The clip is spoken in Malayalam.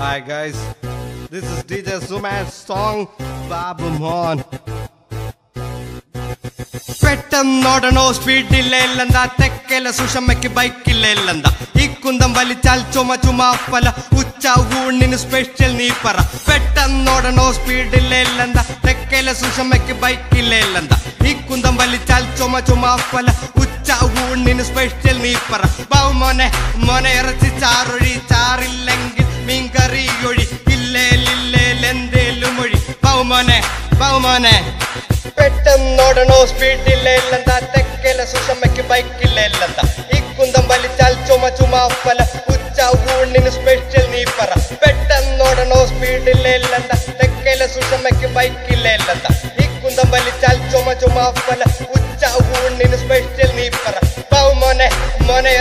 Hi guys, this is DJ Suman's song Babu Mon. പെട്ടെന്നോടണോ സ്പീഡില്ലെന്താ തെക്കല സുഷമ്മയ്ക്ക് ബൈക്കില്ലെന്താ ഈ കുന്തം വലിച്ചാൽ ചുമ ചുമ പല ഉച്ച ഊണിന് സ്പെഷ്യൽ നീ പറ പെട്ടെന്നോടണോ സ്പീഡില്ലെന്താ തെക്കല സുഷമ്മയ്ക്ക് ബൈക്കില്ലെന്താ ഈ കുന്തം വലിച്ചാൽ ചുമ ചുമ പല ഉച്ച ഊണിന് സ്പെഷ്യൽ നീ പറ ബൗ മോനെ മോനെ ഇറച്ചി ചാറൊഴി ചാറില്ലെങ്കിൽ മീൻകറി ഒഴി ഇല്ലേലില്ലേലെന്തേലും ഒഴി ബൗ മോനെ ബൗ മോനെ പെട്ടെന്നോടണോ സ്പീഡില്ലെന്താ തെക്കല സുഷമ്മയ്ക്ക് ബൈക്കില്ലെന്താ ഈ കുന്തം വലിച്ചാൽ ചുമ ചുമ പല ഉച്ച ഊണിന് സ്പെഷ്യൽ നീ പറ പെട്ടെന്നോടണോ സ്പീഡില്ലെന്താ തെക്കല സുഷമ്മയ്ക്ക് ബൈക്കില്ലെന്താ ഈ കുന്തം വലിച്ചാൽ ചുമ ചുമ പല ഉച്ച ഊണിന് സ്പെഷ്യൽ നീ പറ ബൗ മോനെ മോനെ